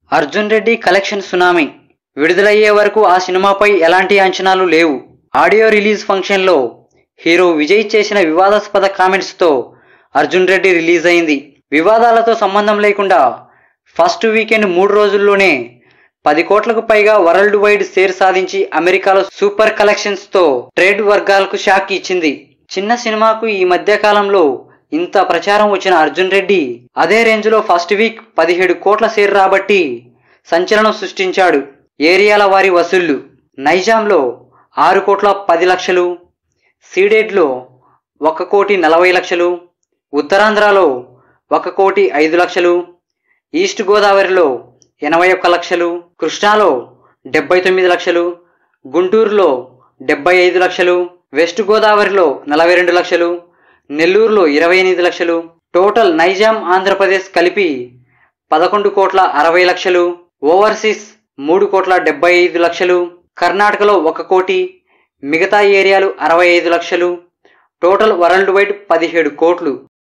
Arjun Reddy collection tsunami విడుదలయ్యే వరకు ఆ సినిమాపై ఎలాంటి అంచనాలు లేవు ఆడియో రిలీజ్ ఫంక్షన్లో హీరో విజయ్ చేసిన వివాదాస్పద కామెంట్స్తో అర్జున్ రెడ్డి రిలీజ్ అయింది వివాదాలతో సంబంధం లేకుండా ఫస్ట్ వీకెండ్ మూడు రోజుల్లోనే పది కోట్లకు పైగా వరల్డ్ వైడ్ షేర్ సాధించి అమెరికాలో సూపర్ కలెక్షన్స్తో ట్రేడ్ వర్గాలకు షాక్ ఇచ్చింది చిన్న సినిమాకు ఈ మధ్య కాలంలో ఇంత ప్రచారం వచ్చిన అర్జున్ రెడ్డి అదే రేంజ్లో ఫస్ట్ వీక్ పదిహేడు కోట్ల షేర్ రాబట్టి సంచలనం సృష్టించాడు ఏరియాల వారి వసూళ్లు నైజాంలో ఆరు కోట్ల పది లక్షలు సీడెడ్లో ఒక కోటి నలభై లక్షలు ఉత్తరాంధ్రలో ఒక కోటి ఐదు లక్షలు ఈస్ట్ గోదావరిలో ఎనభై ఒక్క లక్షలు కృష్ణాలో డెబ్బై తొమ్మిది లక్షలు గుంటూరులో డెబ్బై ఐదు లక్షలు వెస్ట్ గోదావరిలో నలభై రెండు లక్షలు నెల్లూరులో ఇరవై ఎనిమిది లక్షలు టోటల్ నైజాం ఆంధ్రప్రదేశ్ కలిపి పదకొండు కోట్ల అరవై లక్షలు ఓవర్సీస్ మూడు కోట్ల డెబ్బై ఐదు లక్షలు కర్ణాటకలో ఒక కోటి మిగతా ఏరియాలు అరవై ఐదు లక్షలు టోటల్ వరల్డ్ వైడ్ పదిహేడు కోట్లు